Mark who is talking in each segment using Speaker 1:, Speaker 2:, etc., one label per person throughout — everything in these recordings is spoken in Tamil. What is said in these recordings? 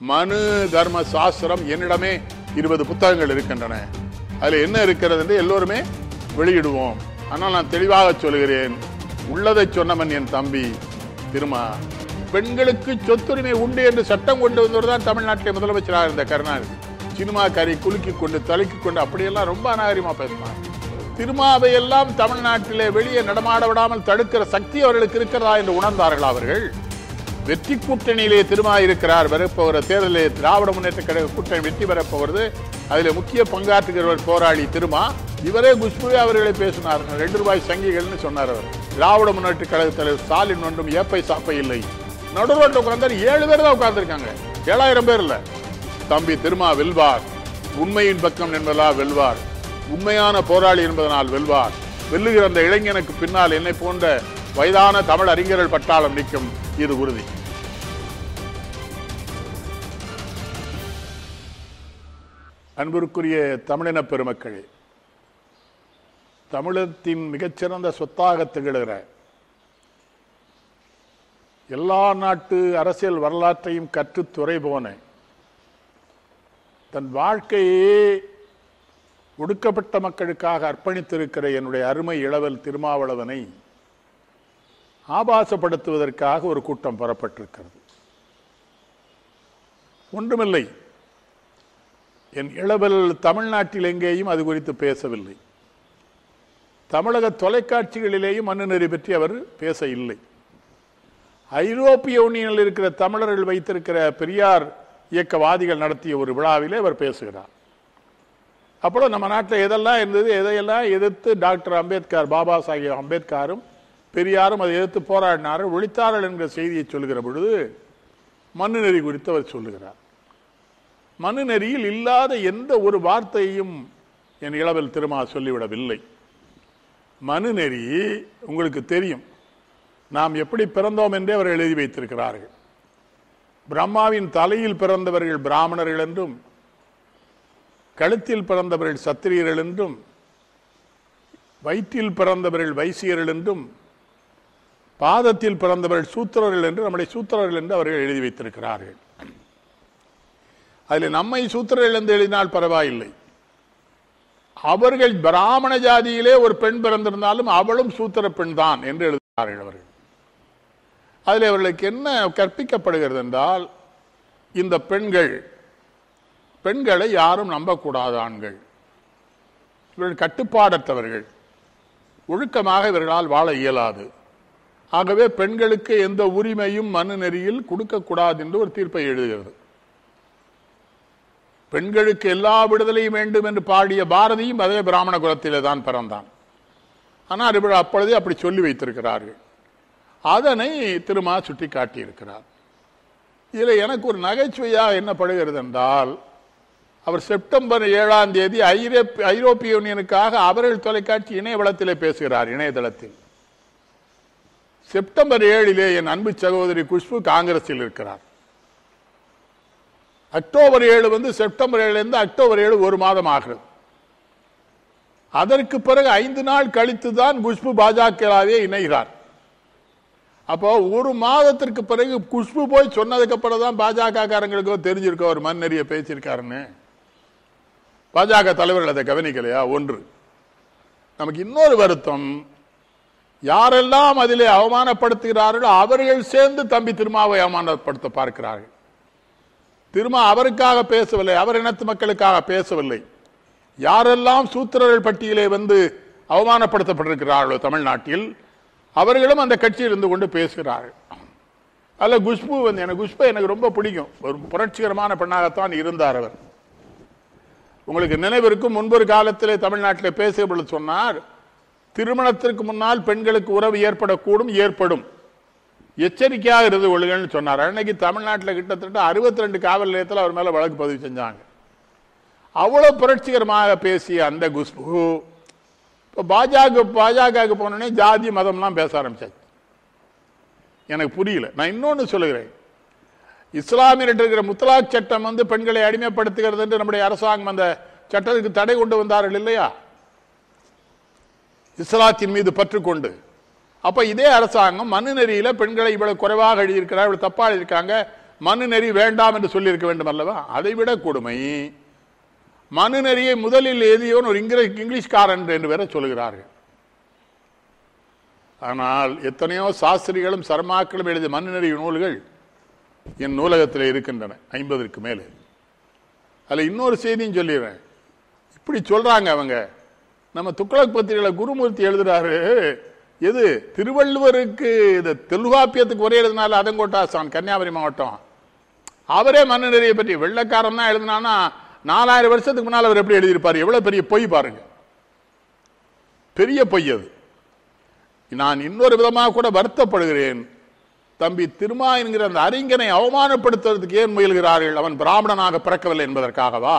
Speaker 1: மனு தர்ம சாஸ்திரம் என்னிடமே இருபது புத்தகங்கள் இருக்கின்றன அதுல என்ன இருக்கிறது என்று எல்லோருமே வெளியிடுவோம் ஆனால் நான் தெளிவாக சொல்கிறேன் உள்ளதை சொன்னவன் என் தம்பி திருமா பெண்களுக்கு சொத்துரிமை உண்டு என்று சட்டம் கொண்டு வந்தவர் தான் தமிழ்நாட்டிலே முதலமைச்சராக இருந்த கருணாநிதி சினிமா கறி குலுக்கி கொண்டு தலைக்கு கொண்டு அப்படியெல்லாம் ரொம்ப அநாகரிகமா பேசினார் திருமாவை எல்லாம் தமிழ்நாட்டிலே வெளியே நடமாட விடாமல் தடுக்கிற சக்தி அவர்களுக்கு இருக்கிறதா என்று உணர்ந்தார்கள் அவர்கள் வெற்றி கூட்டணியிலே திருமா இருக்கிறார் வரப்போகிற தேர்தலில் திராவிட முன்னேற்ற கழக கூட்டணி வெற்றி பெறப்போகிறது அதில் முக்கிய பங்காற்றுகிறவர் போராளி திருமா இவரே குஷ்புவே அவர்களை பேசினார் ரெண்டு ரூபாய் சங்கிகள்னு சொன்னார் அவர் திராவிட முன்னேற்ற கழக தலைவர் ஸ்டாலின் ஒன்றும் ஏப்பை சாப்பை இல்லை நடுரோட்டில் உட்கார்ந்தார் ஏழு பேர் தான் உட்கார்ந்துருக்காங்க ஏழாயிரம் பேர் இல்ல தம்பி திருமா வெல்வார் உண்மையின் பக்கம் என்பதா வெல்வார் உண்மையான போராளி என்பதனால் வெல்வார் வெல்லுகிற அந்த இளைஞனுக்கு பின்னால் என்னை போன்ற வயதான தமிழ் அறிஞர்கள் பட்டாளம் நிற்கும் இது உறுதி அன்பிற்குரிய தமிழின பெருமக்களே தமிழத்தின் மிகச்சிறந்த சொத்தாக திகழ்கிற எல்லா நாட்டு அரசியல் வரலாற்றையும் கற்றுத் துறை போன தன் வாழ்க்கையே ஒடுக்கப்பட்ட மக்களுக்காக அர்ப்பணித்திருக்கிற என்னுடைய அருமை இளவல் திருமாவளவனை ஆபாசப்படுத்துவதற்காக ஒரு கூட்டம் பெறப்பட்டிருக்கிறது ஒன்றுமில்லை என் இளவல் தமிழ்நாட்டில் எங்கேயும் அது குறித்து பேசவில்லை தமிழக தொலைக்காட்சிகளிலேயும் மண்ணுநெறி பற்றி அவர் பேச இல்லை ஐரோப்பிய யூனியனில் இருக்கிற தமிழர்கள் வைத்திருக்கிற பெரியார் இயக்கவாதிகள் நடத்திய ஒரு விழாவிலே அவர் பேசுகிறார் அப்போ நம்ம நாட்டில் எதெல்லாம் இருந்தது எதையெல்லாம் எதிர்த்து டாக்டர் அம்பேத்கர் பாபா சாஹேப் அம்பேத்கரும் பெரியாரும் அதை எதிர்த்து போராடினார்கள் ஒழித்தார்கள் என்கிற செய்தியை சொல்லுகிற பொழுது மனுநெறி குறித்து அவர் சொல்லுகிறார் மனுநெறியில் இல்லாத எந்த ஒரு வார்த்தையையும் என் இளவல் திருமா சொல்லிவிடவில்லை மனுநெறி உங்களுக்கு தெரியும் நாம் எப்படி பிறந்தோம் என்றே அவர் எழுதி வைத்திருக்கிறார்கள் பிரம்மாவின் தலையில் பிறந்தவர்கள் பிராமணர்கள் என்றும் கழுத்தில் பிறந்தவர்கள் சத்திரியர்கள் என்றும் வயிற்றில் பிறந்தவர்கள் வைசியர்கள் என்றும் பாதத்தில் பிறந்தவர்கள் சூத்திரர்கள் என்று நம்முடைய சூத்திரர்கள் என்று அவர்கள் எழுதி வைத்திருக்கிறார்கள் அதில் நம்மை சூத்திரர்கள் என்று எழுதினால் பரவாயில்லை அவர்கள் பிராமண ஜாதியிலே ஒரு பெண் பிறந்திருந்தாலும் அவளும் சூத்திர பெண் தான் என்று எழுதுகிறார்கள் அவர்கள் அதில் அவர்களுக்கு என்ன கற்பிக்கப்படுகிறது என்றால் இந்த பெண்கள் பெண்களை யாரும் நம்பக்கூடாது ஆண்கள் இவர்கள் கட்டுப்பாடற்றவர்கள் ஒழுக்கமாக இவர்களால் வாழ இயலாது ஆகவே பெண்களுக்கு எந்த உரிமையும் மனு நெறியில் கொடுக்கக்கூடாது என்று ஒரு தீர்ப்பை எழுதுகிறது பெண்களுக்கு எல்லா விடுதலையும் வேண்டும் என்று பாடிய பாரதியும் அதே பிராமண குலத்திலே தான் பிறந்தான் ஆனால் இவர் அப்பொழுதே அப்படி சொல்லி வைத்திருக்கிறார்கள் அதனை திருமா சுட்டி காட்டியிருக்கிறார் இதில் எனக்கு ஒரு நகைச்சுவையாக என்ன படுகிறது என்றால் அவர் செப்டம்பர் ஏழாம் தேதி ஐரோப்பிய ஐரோப்பிய யூனியனுக்காக அவர்கள் தொலைக்காட்சி இணையவளத்திலே பேசுகிறார் இணையதளத்தில் செப்டம்பர் ஏழிலே என் அன்பு சகோதரி குஷ்பு காங்கிரஸில் இருக்கிறார் அக்டோபர் ஏழு வந்து செப்டம்பர் ஏழுலேருந்து அக்டோபர் ஏழு ஒரு மாதம் ஆகிறது அதற்கு பிறகு ஐந்து நாள் கழித்து தான் குஷ்பு பாஜகவே இணைகிறார் அப்போ ஒரு மாதத்திற்கு பிறகு குஷ்பு போய் சொன்னதுக்கு அப்புறம் தான் பாஜக காரங்களுக்கோ தெரிஞ்சிருக்கோ ஒரு மண்ணெறிய பேசியிருக்காருன்னு பாஜக தலைவர்கள் அதை கவனிக்கலையா ஒன்று நமக்கு இன்னொரு வருத்தம் யாரெல்லாம் அதிலே அவமானப்படுத்துகிறார்களோ அவர்கள் சேர்ந்து தம்பி திருமாவை அவமானப்படுத்த பார்க்கிறார்கள் திருமா அவருக்காக பேசவில்லை அவர் இனத்து மக்களுக்காக பேசவில்லை யாரெல்லாம் சூத்திரர்கள் பட்டியலே வந்து அவமானப்படுத்தப்பட்டிருக்கிறார்களோ தமிழ்நாட்டில் அவர்களும் அந்த கட்சியில் இருந்து கொண்டு பேசுகிறார்கள் அல்ல குஷ்பு வந்து எனக்கு குஷ்பு எனக்கு ரொம்ப பிடிக்கும் ஒரு புரட்சிகரமான பெண்ணாகத்தான் இருந்தார் அவர் உங்களுக்கு நினைவிருக்கும் முன்பொரு காலத்திலே தமிழ்நாட்டில் பேசிய பொழுது சொன்னார் திருமணத்திற்கு முன்னால் பெண்களுக்கு உறவு ஏற்படக்கூடும் ஏற்படும் எச்சரிக்கையாக இருந்து கொள்ளுங்கள்னு சொன்னார் அன்னைக்கு தமிழ்நாட்டில் கிட்டத்தட்ட அறுபத்தி ரெண்டு காவல் நிலையத்தில் அவர் மேல வழக்கு பதிவு செஞ்சாங்க அவ்வளவு புரட்சிகரமாக பேசிய அந்த குஷ்பு இப்போ பாஜக பாஜகவுக்கு போனோடனே ஜாதி மதம்லாம் பேச ஆரம்பிச்சாச்சு எனக்கு புரியல நான் இன்னொன்று சொல்லுகிறேன் இஸ்லாமியர் இருக்கிற முத்தலாக் சட்டம் வந்து பெண்களை அடிமைப்படுத்துகிறது என்று நம்முடைய அரசாங்கம் அந்த சட்டத்துக்கு தடை கொண்டு வந்தார்கள் இல்லையா இஸ்லாத்தின் மீது பற்று கொண்டு அப்ப இதே அரசாங்கம் மனு நெறியில பெண்களை இவ்வளவு குறைவாக எழுதியிருக்கிறார் இவ்வளவு தப்பா எழுதியிருக்காங்க மனு நெறி வேண்டாம் என்று சொல்லியிருக்க வேண்டும் அல்லவா அதை விட கொடுமை மனு நெறியை முதலில் எழுதியவன் ஒரு இங்கிலீஷ் இங்கிலீஷ்காரன் என்று வேற சொல்லுகிறார்கள் ஆனால் எத்தனையோ சாஸ்திரிகளும் சர்மாக்களும் எழுதிய மனு நெறி நூல்கள் என் நூலகத்தில் இருக்கின்றன ஐம்பதற்கு மேலே அதில் இன்னொரு செய்தியும் சொல்லிடுறேன் இப்படி சொல்றாங்க அவங்க நம்ம துக்ளக் பத்திரிகையில குருமூர்த்தி எழுதுறாரு எது திருவள்ளுவருக்கு இது தொல்காப்பியத்துக்கு ஒரே எழுதினால அதங்கோட்டாசான் கன்னியாகுமரி மாவட்டம் அவரே மண்ணு நிறைய பற்றி வெள்ளக்காரன் தான் எழுதினானா நாலாயிரம் வருஷத்துக்கு முன்னால் அவர் எப்படி எழுதியிருப்பார் எவ்வளவு பெரிய பொய் பாருங்க பெரிய பொய் அது நான் இன்னொரு விதமாக கூட வருத்தப்படுகிறேன் தம்பி திருமா என்கிற அந்த அறிஞனை அவமானப்படுத்துவதற்கு ஏன் முயல்கிறார்கள் அவன் பிராமணனாக பிறக்கவில்லை என்பதற்காகவா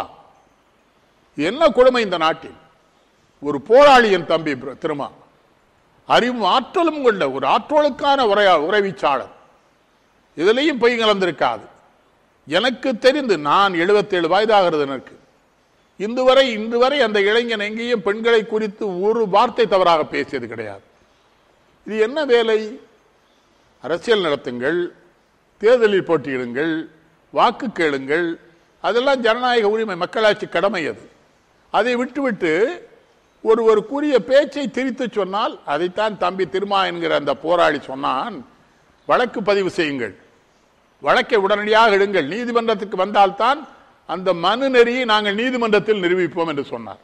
Speaker 1: என்ன கொடுமை இந்த நாட்டில் ஒரு போராளி என் தம்பி பிர- திருமா அறிவும் ஆற்றலும் கொண்ட ஒரு ஆற்றலுக்கான உரையா உறைவிச்சாளர் இதிலையும் பொய் கலந்திருக்காது எனக்கு தெரிந்து நான் 77 வயதாகிறது எனக்கு இன்று வரை இன்று வரை அந்த இளைஞன் எங்கேயும் பெண்களை குறித்து ஒரு வார்த்தை தவறாக பேசியது கிடையாது இது என்ன வேலை அரசியல் நடத்துங்கள் தேர்தலில் போட்டியிடுங்கள் வாக்கு கேளுங்கள் அதெல்லாம் ஜனநாயக உரிமை மக்களாட்சி கடமை அது அதை விட்டுவிட்டு ஒரு ஒரு கூறிய பேச்சை திரித்து சொன்னால் அதைத்தான் தம்பி திருமா என்கிற அந்த போராளி சொன்னான் வழக்கு பதிவு செய்யுங்கள் வழக்கை உடனடியாக எடுங்கள் நீதிமன்றத்துக்கு வந்தால்தான் அந்த மனு நெறியை நாங்கள் நீதிமன்றத்தில் நிரூபிப்போம் என்று சொன்னார்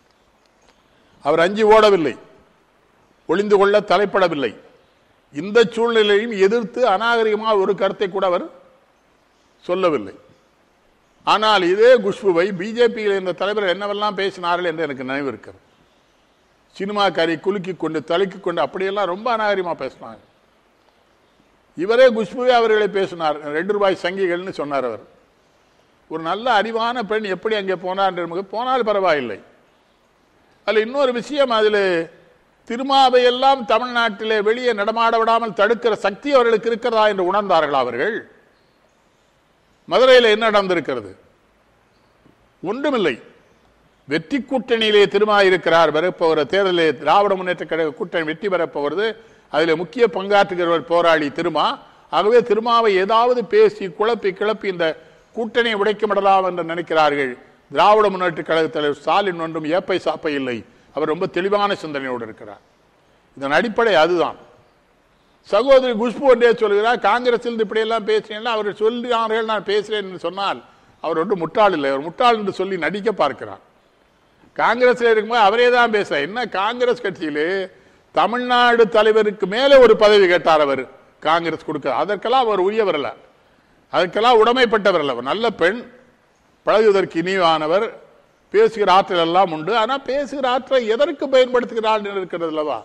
Speaker 1: அவர் அஞ்சி ஓடவில்லை ஒளிந்து கொள்ள தலைப்படவில்லை இந்த சூழ்நிலையும் எதிர்த்து அநாகரிகமாக ஒரு கருத்தை கூட அவர் சொல்லவில்லை ஆனால் இதே குஷ்புவை பிஜேபியில் இருந்த தலைவர்கள் என்னவெல்லாம் பேசினார்கள் என்று எனக்கு நினைவு இருக்கிறது சினிமாக்காரி குலுக்கி கொண்டு தலுக்கி கொண்டு அப்படியெல்லாம் ரொம்ப அநாகரிகமாக பேசினாங்க இவரே குஷ்புவே அவர்களை பேசினார் ரெண்டு ரூபாய் சங்கிகள்னு சொன்னார் அவர் ஒரு நல்ல அறிவான பெண் எப்படி அங்கே போனார் என்று நமக்கு போனால் பரவாயில்லை அதில் இன்னொரு விஷயம் அதில் திருமாவை எல்லாம் தமிழ்நாட்டிலே வெளியே நடமாட விடாமல் தடுக்கிற சக்தி அவர்களுக்கு இருக்கிறதா என்று உணர்ந்தார்கள் அவர்கள் மதுரையில் என்ன நடந்திருக்கிறது ஒன்றுமில்லை வெற்றி கூட்டணியிலே திருமா இருக்கிறார் வரப்போகிற தேர்தலில் திராவிட முன்னேற்ற கழக கூட்டணி வெற்றி பெறப்போகிறது அதில் முக்கிய பங்காற்றுகிறவர் போராளி திருமா ஆகவே திருமாவை ஏதாவது பேசி குழப்பி கிளப்பி இந்த கூட்டணியை உடைக்கமிடலாம் என்று நினைக்கிறார்கள் திராவிட முன்னேற்ற கழக தலைவர் ஸ்டாலின் ஒன்றும் ஏப்பை சாப்பை இல்லை அவர் ரொம்ப தெளிவான சிந்தனையோடு இருக்கிறார் இதன் அடிப்படை அதுதான் சகோதரி குஷ்பு ஒன்றே சொல்கிறார் காங்கிரஸில் இப்படியெல்லாம் பேசினேன் அவர் சொல்கிறார்கள் நான் பேசுகிறேன் என்று சொன்னால் அவர் ஒன்றும் முட்டாள் இல்லை அவர் முட்டாள் என்று சொல்லி நடிக்க பார்க்கிறார் காங்கிரஸ்ல இருக்கும்போது அவரே தான் பேச என்ன காங்கிரஸ் கட்சியிலே தமிழ்நாடு தலைவருக்கு மேலே ஒரு பதவி கேட்டார் அவர் காங்கிரஸ் கொடுக்க அதற்கெல்லாம் அவர் உரியவர் அல்ல அதற்கெல்லாம் உடைமைப்பட்டவர் அல்ல அவர் நல்ல பெண் பழகுவதற்கு இனிவானவர் பேசுகிற ஆற்றல் எல்லாம் உண்டு ஆனா பேசுகிற ஆற்றலை எதற்கு பயன்படுத்துகிறாள் என்று இருக்கிறது அல்லவா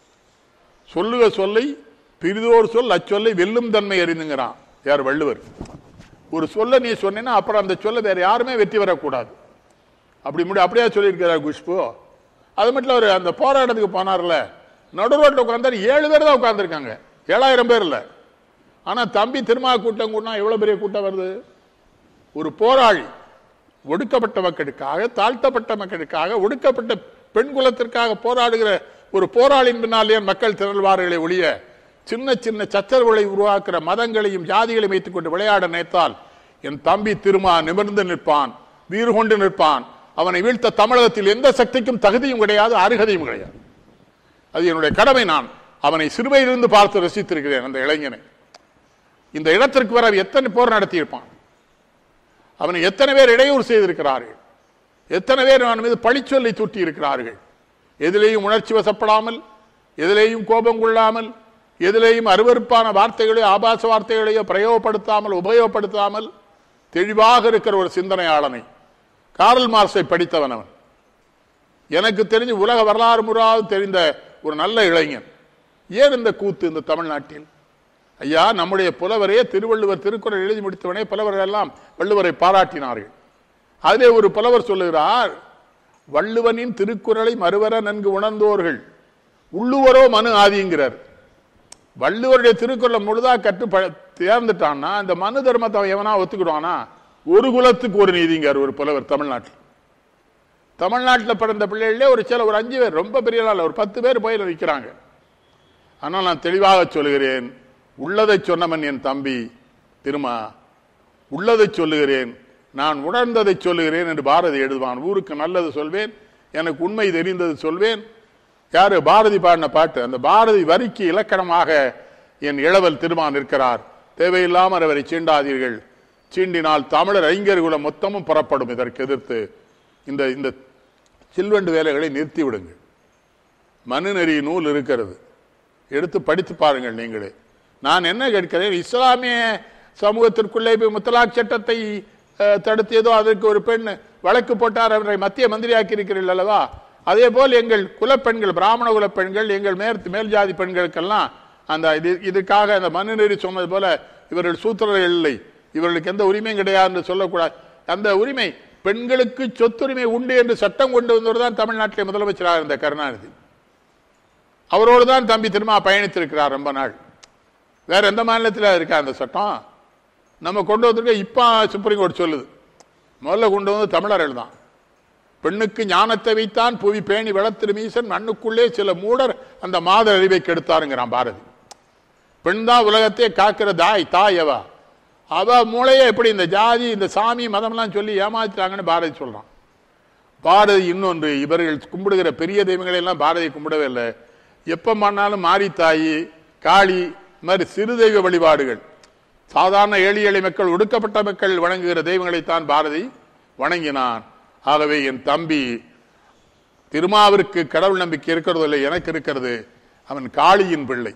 Speaker 1: சொல்லுக சொல்லை பிரிதோர் சொல் அச்சொல்லை வெல்லும் தன்மை அறிந்துங்கிறான் யார் வள்ளுவர் ஒரு சொல்ல நீ சொன்னீன்னா அப்புறம் அந்த சொல்ல வேற யாருமே வெற்றி பெறக்கூடாது அப்படி முடி அப்படியே சொல்லியிருக்கிறார் குஷ்பு அது மட்டும் அவர் அந்த போராட்டத்துக்கு போனார்ல நடு ரோட்டில் உட்காந்தாரு ஏழு பேர் தான் உட்காந்துருக்காங்க ஏழாயிரம் பேர் இல்லை ஆனா தம்பி திருமா கூட்டம் கூட்டினா எவ்வளவு பெரிய கூட்டம் வருது ஒரு போராளி ஒடுக்கப்பட்ட மக்களுக்காக தாழ்த்தப்பட்ட மக்களுக்காக ஒடுக்கப்பட்ட பெண் குலத்திற்காக போராடுகிற ஒரு போராளியின் பின்னாலே மக்கள் திரள்வார்களே ஒழிய சின்ன சின்ன சச்சரவுகளை உருவாக்குற மதங்களையும் ஜாதிகளையும் வைத்துக் கொண்டு விளையாட நினைத்தால் என் தம்பி திருமா நிமிர்ந்து நிற்பான் வீறு கொண்டு நிற்பான் அவனை வீழ்த்த தமிழகத்தில் எந்த சக்திக்கும் தகுதியும் கிடையாது அருகதையும் கிடையாது அது என்னுடைய கடமை நான் அவனை சிறுவையிலிருந்து பார்த்து ரசித்திருக்கிறேன் அந்த இளைஞனை இந்த இடத்திற்கு வர அவன் எத்தனை போர் நடத்தியிருப்பான் அவனை எத்தனை பேர் இடையூறு செய்திருக்கிறார்கள் எத்தனை பேர் அவன் மீது பழிச்சொல்லை தூட்டி இருக்கிறார்கள் எதிலேயும் உணர்ச்சி வசப்படாமல் எதிலேயும் கோபம் கொள்ளாமல் எதிலேயும் அருவருப்பான வார்த்தைகளையோ ஆபாச வார்த்தைகளையோ பிரயோகப்படுத்தாமல் உபயோகப்படுத்தாமல் தெளிவாக இருக்கிற ஒரு சிந்தனையாளனை காரல் மார்க்ஸை படித்தவன் அவன் எனக்கு தெரிஞ்சு உலக வரலாறு முறாவது தெரிந்த ஒரு நல்ல இளைஞன் ஏன் இந்த கூத்து இந்த தமிழ்நாட்டில் ஐயா நம்முடைய புலவரே திருவள்ளுவர் திருக்குறள் எழுதி முடித்தவனே புலவர்கள் எல்லாம் வள்ளுவரை பாராட்டினார்கள் அதிலே ஒரு புலவர் சொல்லுகிறார் வள்ளுவனின் திருக்குறளை மறுவர நன்கு உணர்ந்தோர்கள் உள்ளுவரோ மனு ஆதிங்கிறார் வள்ளுவருடைய திருக்குறளை முழுதா கற்று ப- தேர்ந்துட்டான்னா இந்த மனு தர்மத்தை அவன் எவனா ஒத்துக்கிடுவானா ஒரு குலத்துக்கு ஒரு நீதிங்கார் ஒரு புலவர் தமிழ்நாட்டில் தமிழ்நாட்டில் பிறந்த பிள்ளைகளே ஒரு சில ஒரு அஞ்சு பேர் ரொம்ப பெரிய ஆள் ஒரு பத்து பேர் போய் நிற்கிறாங்க ஆனால் நான் தெளிவாக சொல்கிறேன் உள்ளதை சொன்னவன் என் தம்பி திருமா உள்ளதை சொல்லுகிறேன் நான் உணர்ந்ததை சொல்லுகிறேன் என்று பாரதி எழுதுவான் ஊருக்கு நல்லது சொல்வேன் எனக்கு உண்மை தெரிந்தது சொல்வேன் யாரு பாரதி பாடின பாட்டு அந்த பாரதி வரிக்கு இலக்கணமாக என் இளவல் திருமான் இருக்கிறார் தேவையில்லாமல் அவரை சீண்டாதீர்கள் சீண்டினால் தமிழர் அறிஞர் குலம் மொத்தமும் புறப்படும் இதற்கு எதிர்த்து இந்த இந்த சில்வண்டு வேலைகளை நிறுத்தி விடுங்கள் மனுநெறி நூல் இருக்கிறது எடுத்து படித்து பாருங்கள் நீங்களே நான் என்ன கேட்கிறேன் இஸ்லாமிய சமூகத்திற்குள்ளே போய் முத்தலாக் சட்டத்தை அஹ், தடுத்தியதோ அதற்கு ஒரு பெண் வழக்கு போட்டார் அவரை மத்திய மந்திரியாக்கி இருக்கிறீர்கள் அல்லவா அதே போல் எங்கள் குலப்பெண்கள் பிராமண குலப்பெண்கள் எங்கள் மேல் மேல் ஜாதி பெண்களுக்கெல்லாம் அந்த இது இதுக்காக அந்த மனுநெறி சொன்னது போல இவர்கள் சூத்திரர்கள் இல்லை இவர்களுக்கு எந்த உரிமையும் கிடையாது என்று சொல்லக்கூடாது அந்த உரிமை பெண்களுக்கு சொத்துரிமை உண்டு என்று சட்டம் கொண்டு வந்தவர் தான் தமிழ்நாட்டிலே முதலமைச்சராக இருந்த கருணாநிதி அவரோடு தான் தம்பி திருமா பயணித்திருக்கிறார் ரொம்ப நாள் வேற எந்த மாநிலத்தில் இருக்கா அந்த சட்டம் நம்ம கொண்டு வந்திருக்க இப்போ சுப்ரீம் கோர்ட் சொல்லுது முதல்ல கொண்டு வந்து தமிழர்கள் தான் பெண்ணுக்கு ஞானத்தை வைத்தான் புவி பேணி வளர்த்திரு மீசன் மண்ணுக்குள்ளே சில மூடர் அந்த மாத அறிவை கெடுத்தாருங்கிறான் பாரதி பெண் தான் உலகத்தையே காக்கிற தாய் தாய் அவ அவ மூளையே எப்படி இந்த ஜாதி இந்த சாமி மதம்லாம் சொல்லி ஏமாத்திட்டாங்கன்னு பாரதி சொல்றான் பாரதி இன்னொன்று இவர்கள் கும்பிடுகிற பெரிய தெய்வங்களை எல்லாம் பாரதி கும்பிடவே இல்லை எப்ப பண்ணாலும் மாரி தாயி காளி இந்த மாதிரி சிறு தெய்வ வழிபாடுகள் சாதாரண ஏழை எளிய மக்கள் ஒடுக்கப்பட்ட மக்கள் வணங்குகிற தெய்வங்களைத்தான் பாரதி வணங்கினான் ஆகவே என் தம்பி திருமாவிற்கு கடவுள் நம்பிக்கை இருக்கிறதோ இல்லை எனக்கு இருக்கிறது அவன் காளியின் பிள்ளை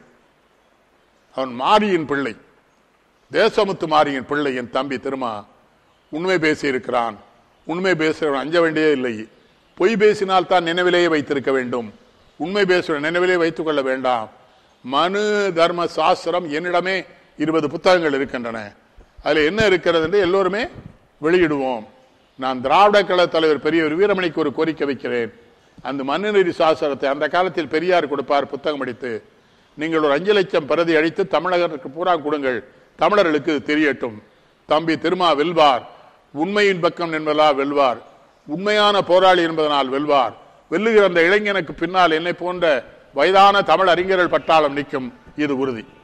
Speaker 1: அவன் மாரியின் பிள்ளை தேசமுத்து மாரியின் பிள்ளை என் தம்பி திருமா உண்மை பேசி இருக்கிறான் உண்மை பேசுகிறவன் அஞ்ச வேண்டியே இல்லை பொய் பேசினால் தான் நினைவிலேயே வைத்திருக்க வேண்டும் உண்மை பேசுகிற நினைவிலே வைத்துக் கொள்ள வேண்டாம் மனு தர்ம சாஸ்திரம் என்னிடமே இருபது புத்தகங்கள் இருக்கின்றன அதில் என்ன இருக்கிறது என்று எல்லோருமே வெளியிடுவோம் நான் திராவிட கழக தலைவர் பெரியவர் வீரமணிக்கு ஒரு கோரிக்கை வைக்கிறேன் அந்த மனுநெறி சாஸ்திரத்தை அந்த காலத்தில் பெரியார் கொடுப்பார் புத்தகம் அடித்து நீங்கள் ஒரு அஞ்சு லட்சம் பிரதி அடித்து தமிழகத்திற்கு பூரா கொடுங்கள் தமிழர்களுக்கு இது தெரியட்டும் தம்பி திருமா வெல்வார் உண்மையின் பக்கம் என்பதா வெல்வார் உண்மையான போராளி என்பதனால் வெல்வார் வெல்லுகிற அந்த இளைஞனுக்கு பின்னால் என்னை போன்ற வயதான தமிழ் அறிஞர்கள் பட்டாளம் நிற்கும் இது உறுதி